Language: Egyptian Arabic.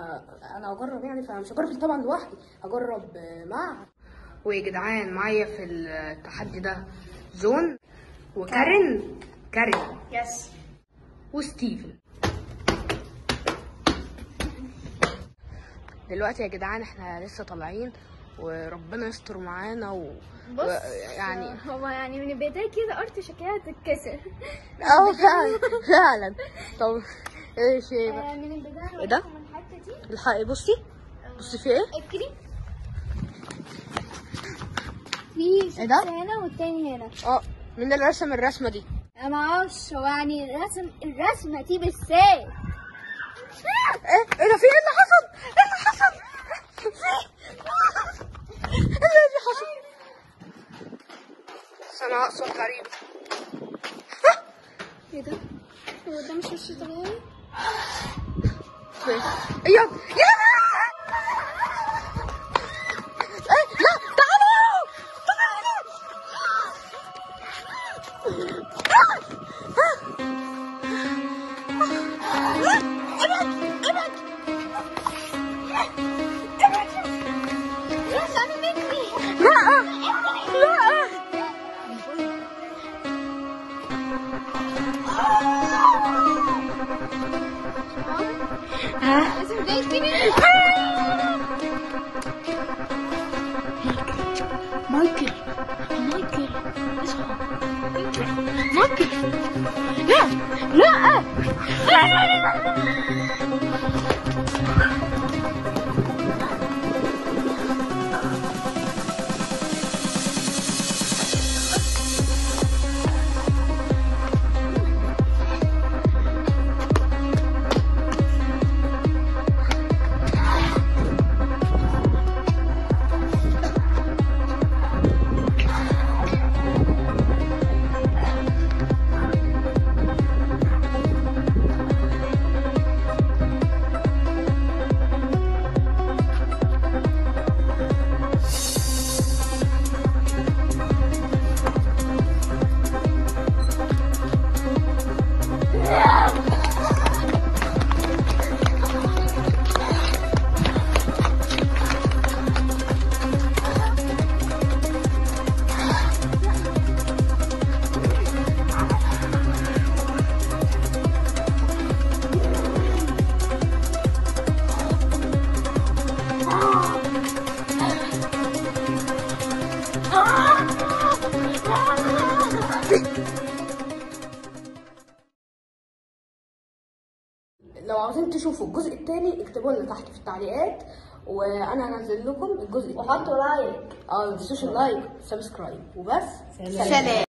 انا اجرب يعني فمش هجرب طبعا لوحدي هجرب مع ويا جدعان معايا في التحدي ده جون وكارين كارين يس وستيفن دلوقتي يا جدعان احنا لسه طالعين وربنا يستر معانا و... بص يعني هو يعني من البدايه كده ارض شكلها تتكسر اه فعلا فعلا طب ايش ايه بقى آه، من البدايه إيه ده؟ من الحته دي الحقي بصي بصي في ايه اجري في إيه ده؟ شخص هنا والتاني هنا اه مين اللي رسم الرسمه دي انا ما اعرفش هو يعني رسم الرسمه دي بالذات ايه ايه ده في ايه اللي حصل ايه اللي حصل في ايه اللي حصل سمع صوت غريب ايه ده؟ هو ده مش وش طبيعي؟ فين يا يا ايه لا تعالوا يس انا مني لا لا لازم ده يتبني مايكل مايكل اصحى مايكل لا لا لو عاوزين تشوفوا الجزء الثاني اكتبوا لنا تحت في التعليقات وانا هنزل لكم الجزء الثاني وحطوا لايك اه ما تنسوش اللايك سبسكرايب وبس سلام